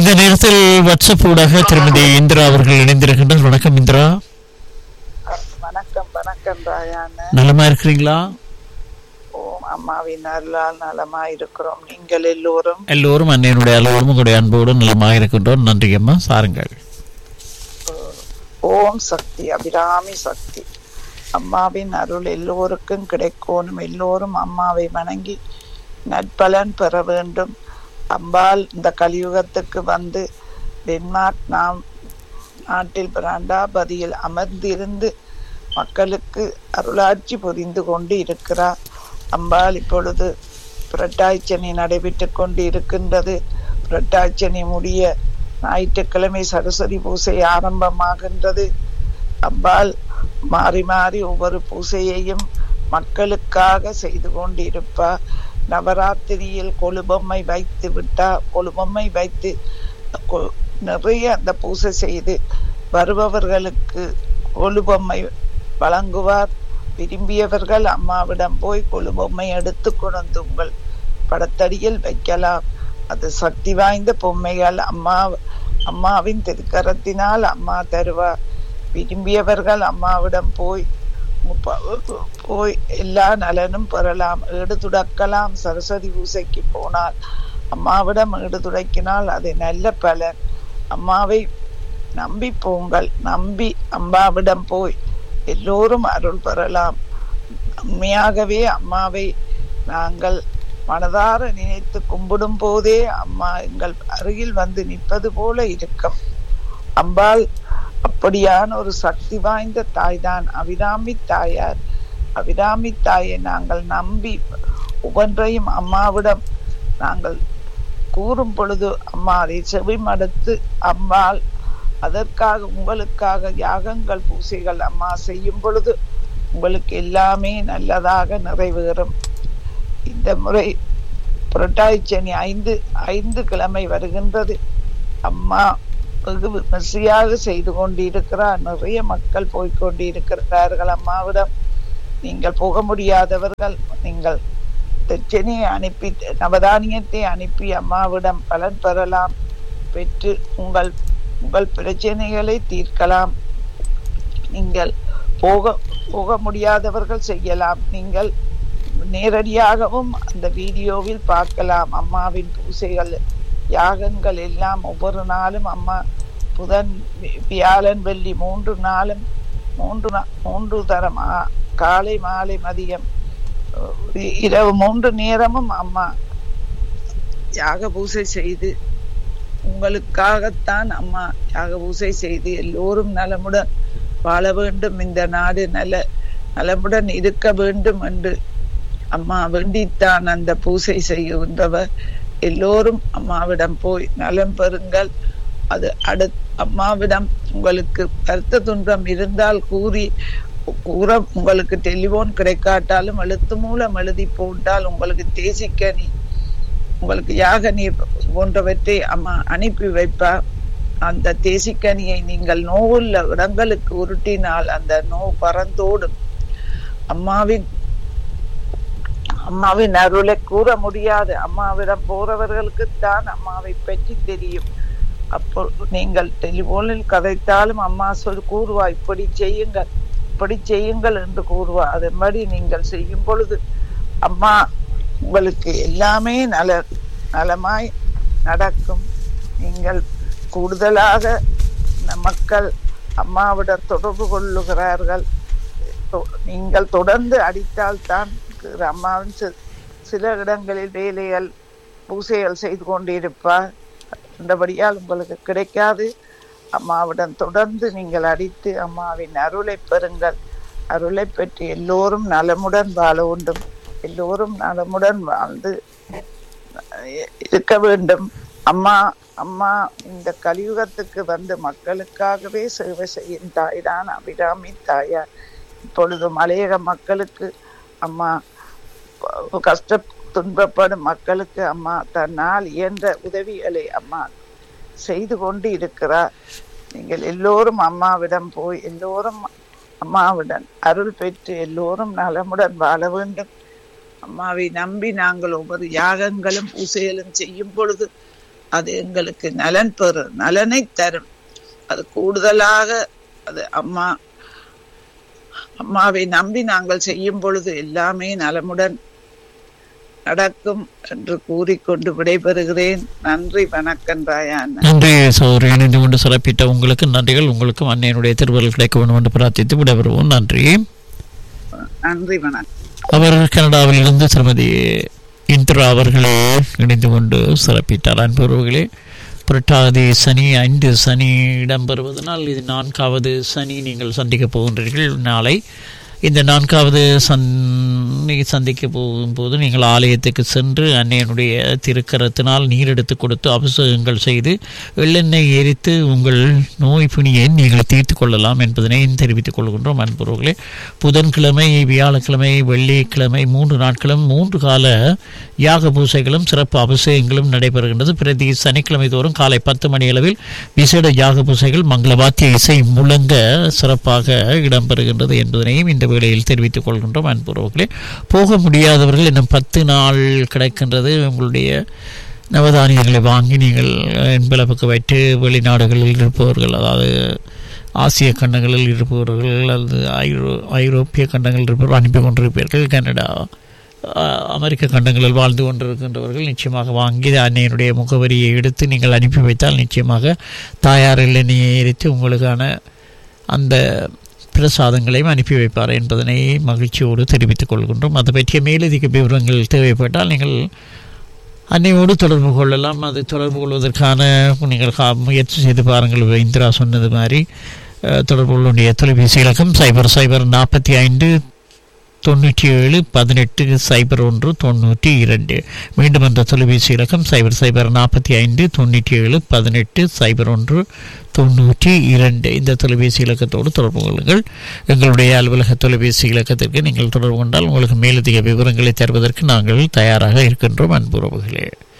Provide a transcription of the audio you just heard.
இந்த நேரத்தில் வாட்ஸ்அப் ஊடாக திருமதி இந்திரா அவர்கள் இணைந்திருக்கின்றார் வணக்கம் இந்திரா வணக்கம் வணக்கம் ராயான நலமா இருக்கிறீங்களா ஓம் அம்மாவின் அருளால் நலமா இருக்கிறோம் நீங்கள் எல்லோரும் எல்லோரும் அன்னையனுடைய அளவோடும் உங்களுடைய அன்போடு நலமாக இருக்கின்றோம் நன்றி அம்மா சாருங்கள் ஓம் சக்தி அபிராமி சக்தி அம்மாவின் அருள் எல்லோருக்கும் கிடைக்கணும் எல்லோரும் அம்மாவை வணங்கி நற்பலன் பெற வேண்டும் அம்பாள் இந்த கலியுகத்துக்கு வந்து டென்மார்க் நாம் நாட்டில் பிராண்டாபதியில் அமர்ந்திருந்து மக்களுக்கு அருளாட்சி புரிந்து கொண்டு இருக்கிறார் அம்பாள் இப்பொழுது புரட்டாய்ச்சனி நடைபெற்றுக் கொண்டு இருக்கின்றது புரட்டாய்ச்சனி முடிய ஞாயிற்றுக்கிழமை சரஸ்வதி பூசை ஆரம்பமாகின்றது அம்பாள் மாறி மாறி ஒவ்வொரு பூசையையும் மக்களுக்காக செய்து கொண்டிருப்பார் நவராத்திரியில் கொலுபொம்மை வைத்து விட்டா கொலுபொம்மை வைத்து கொ- நிறைய அந்த பூசை செய்து வருபவர்களுக்கு கொலுபொம்மை வழங்குவார் விரும்பியவர்கள் அம்மாவிடம் போய் கொலுபொம்மை எடுத்து கொண்டு உங்கள் படத்தடியில் வைக்கலாம் அது சக்தி வாய்ந்த பொம்மைகள் அம்மா அம்மாவின் திருக்கரத்தினால் அம்மா தருவார் விரும்பியவர்கள் அம்மாவிடம் போய் முப்ப- போய் எல்லா நலனும் பெறலாம் ஈடு துடக்கலாம் சரஸ்வதி பூசைக்கு போனால் அம்மாவிடம் ஈடு துடைக்கினால் அது நல்ல பலன் அம்மாவை நம்பி போங்கள் நம்பி அம்மாவிடம் போய் எல்லோரும் அருள் பெறலாம் உண்மையாகவே அம்மாவை நாங்கள் மனதார நினைத்து கும்பிடும் போதே அம்மா எங்கள் அருகில் வந்து நிற்பது போல இருக்கும் அம்பாள் அப்படியான ஒரு சக்தி வாய்ந்த தாய்தான் அபிராமி தாயார் அபிராமி தாயை நாங்கள் நம்பி ஒவ்வொன்றையும் அம்மாவிடம் நாங்கள் கூறும் பொழுது அம்மா அதை செவி மடுத்து அம்மாள் அதற்காக உங்களுக்காக யாகங்கள் பூசைகள் அம்மா செய்யும் பொழுது உங்களுக்கு எல்லாமே நல்லதாக நிறைவேறும் இந்த முறை புரட்டாய்ச்சனி ஐந்து ஐந்து கிழமை வருகின்றது அம்மா வெகு விமர்சையாக செய்து கொண்டிருக்கிறார் நிறைய மக்கள் போய்கொண்டிருக்கிறார்கள் அம்மாவிடம் நீங்கள் போக முடியாதவர்கள் நீங்கள் தெச்சனியை அனுப்பி நவதானியத்தை அனுப்பி அம்மாவிடம் பலன் பெறலாம் பெற்று உங்கள் உங்கள் பிரச்சனைகளை தீர்க்கலாம் நீங்கள் போக போக முடியாதவர்கள் செய்யலாம் நீங்கள் நேரடியாகவும் அந்த வீடியோவில் பார்க்கலாம் அம்மாவின் பூசைகள் யாகங்கள் எல்லாம் ஒவ்வொரு நாளும் அம்மா புதன் வி- வியாழன் வெள்ளி மூன்று நாளும் மூன்று நா- மூன்று தரம் ஆ- காலை மாலை மதியம் அஹ், இ- இரவு மூன்று நேரமும் அம்மா யாக பூசை செய்து உங்களுக்காகத்தான் அம்மா யாக பூசை செய்து எல்லோரும் நலமுடன் வாழ வேண்டும் இந்த நாடு நல நலமுடன் இருக்க வேண்டும் என்று அம்மா வேண்டித்தான் அந்த பூசை செய்கின்றவர் எல்லோரும் அம்மாவிடம் போய் நலம் பெறுங்கள் அது அடு அம்மாவிடம் உங்களுக்கு கருத்து துன்பம் இருந்தால் கூறி கூற உங்களுக்கு டெலிபோன் கிடைக்காட்டாலும் எழுத்து மூலம் எழுதி போட்டால் உங்களுக்கு தேசிக்கனி உங்களுக்கு யாக நீர் போன்றவற்றை அம்மா அனுப்பி வைப்பார் அந்த தேசிக்கனியை நீங்கள் நோவுள்ள இடங்களுக்கு உருட்டினால் அந்த நோவு பறந்தோடும் அம்மாவின் அம்மாவின் அருளை கூற முடியாது அம்மாவிடம் போறவர்களுக்கு தான் அம்மாவை பற்றி தெரியும் அப்போ நீங்கள் டெலிபோனில் கதைத்தாலும் அம்மா சொல் கூறுவா இப்படி செய்யுங்கள் இப்படி செய்யுங்கள் என்று கூறுவா அதே மாதிரி நீங்கள் செய்யும் பொழுது அம்மா உங்களுக்கு எல்லாமே நல நலமாய் நடக்கும் நீங்கள் கூடுதலாக இந்த மக்கள் அம்மாவிடம் தொடர்பு கொள்ளுகிறார்கள் தொ- நீங்கள் தொடர்ந்து அடித்தால்தான் அம்மாவின் சி- சில இடங்களில் வேலைகள் பூசைகள் செய்து கொண்டிருப்பார் அந்தபடியால் உங்களுக்கு கிடைக்காது அம்மாவிடம் தொடர்ந்து நீங்கள் அடித்து அம்மாவின் அருளை பெறுங்கள் அருளை பெற்று எல்லோரும் நலமுடன் வாழ வேண்டும் எல்லோரும் நலமுடன் வாழ்ந்து இருக்க வேண்டும் அம்மா அம்மா இந்த கலியுகத்துக்கு வந்து மக்களுக்காகவே சேவை செய்யும் தாய்தான் அபிராமி தாயார் இப்பொழுது மலையக மக்களுக்கு அம்மா ப- கஷ்ட துன்பப்படும் மக்களுக்கு அம்மா தன்னால் இயன்ற உதவிகளை அம்மா செய்து கொண்டு இருக்கிறார் நீங்கள் எல்லோரும் அம்மாவிடம் போய் எல்லோரும் அம்மாவுடன் அருள் பெற்று எல்லோரும் நலமுடன் வாழ வேண்டும் அம்மாவை நம்பி நாங்கள் ஒவ்வொரு யாகங்களும் பூசைகளும் செய்யும் பொழுது அது எங்களுக்கு நலன் பெறு நலனை தரும் அது கூடுதலாக அது அம்மா அம்மாவை நம்பி நாங்கள் செய்யும் பொழுது எல்லாமே நலமுடன் நடக்கும் என்று கூறிக்கொண்டு விடைபெறுகிறேன் நன்றி வணக்கம் ராயான் நன்றி சௌரி இணைந்து கொண்டு சிறப்பித்த உங்களுக்கு நன்றிகள் உங்களுக்கும் அன்னையனுடைய திருவள்ளுவர் கிடைக்க வேண்டும் என்று பிரார்த்தித்து விடைபெறுவோம் நன்றி நன்றி வணக்கம் அவர் கனடாவிலிருந்து திருமதி இந்திரா அவர்களே இணைந்து கொண்டு சிறப்பித்தார் அன்புறவுகளே புரட்டாதி சனி ஐந்து சனி இடம்பெறுவதனால் இது நான்காவது சனி நீங்கள் சந்திக்கப் போகின்றீர்கள் நாளை இந்த நான்காவது சனி சந்திக்க போகும்போது நீங்கள் ஆலயத்துக்கு சென்று அன்னையனுடைய திருக்கரத்தினால் நீர் எடுத்து கொடுத்து அபிஷேகங்கள் செய்து எள்ளெண்ணெய் எரித்து உங்கள் நோய் பிணியை நீங்கள் தீர்த்து கொள்ளலாம் என்பதனை தெரிவித்துக் கொள்கின்றோம் அன்புறவுகளே புதன்கிழமை வியாழக்கிழமை வெள்ளிக்கிழமை மூன்று நாட்களும் மூன்று கால யாக பூசைகளும் சிறப்பு அபிஷேகங்களும் நடைபெறுகின்றது பிரதி சனிக்கிழமை தோறும் காலை பத்து மணி அளவில் விசேட யாக பூசைகள் மங்கள வாத்திய இசை முழங்க சிறப்பாக இடம்பெறுகின்றது என்பதனையும் இந்த வேளையில் தெரிவித்துக் கொள்கின்றோம் அன்புறவுகளே போக முடியாதவர்கள் இன்னும் பத்து நாள் கிடைக்கின்றது உங்களுடைய நவதானியங்களை வாங்கி நீங்கள் என்பளவுக்கு வைத்து வெளிநாடுகளில் இருப்பவர்கள் அதாவது ஆசிய கண்டங்களில் இருப்பவர்கள் அல்லது ஐரோ ஐரோப்பிய கண்டங்களில் இருப்பவர்கள் அனுப்பி கொண்டிருப்பீர்கள் கனடா அஹ், அமெரிக்க கண்டங்களில் வாழ்ந்து கொண்டிருக்கின்றவர்கள் நிச்சயமாக வாங்கி அன்னையனுடைய முகவரியை எடுத்து நீங்கள் அனுப்பி வைத்தால் நிச்சயமாக தாயார் எண்ணெயை எரித்து உங்களுக்கான அந்த பிரசாதங்களையும் அனுப்பி வைப்பார் என்பதனை மகிழ்ச்சியோடு தெரிவித்துக் கொள்கின்றோம் அது பற்றிய மேலதிக விவரங்கள் தேவைப்பட்டால் நீங்கள் அன்னையோடு தொடர்பு கொள்ளலாம் அது தொடர்பு கொள்வதற்கான நீங்கள் கா- முயற்சி செய்து பாருங்கள் இந்திரா சொன்னது மாதிரி அஹ், தொடர்பு கொள்ளுடைய தொலைபேசி இலக்கம் சைபர் சைபர் நாற்பத்தி ஐந்து தொண்ணூற்றி ஏழு பதினெட்டு சைபர் ஒன்று தொண்ணூற்றி இரண்டு மீண்டும் அந்த தொலைபேசி இலக்கம் சைபர் சைபர் நாற்பத்தி ஐந்து தொண்ணூற்றி ஏழு பதினெட்டு சைபர் ஒன்று தொண்ணூற்றி இரண்டு இந்த தொலைபேசி இலக்கத்தோடு தொடர்பு கொள்ளுங்கள் எங்களுடைய அலுவலக தொலைபேசி இலக்கத்திற்கு நீங்கள் தொடர்பு கொண்டால் உங்களுக்கு மேலதிக விவரங்களை தருவதற்கு நாங்கள் தயாராக இருக்கின்றோம் அன்புறவுகளே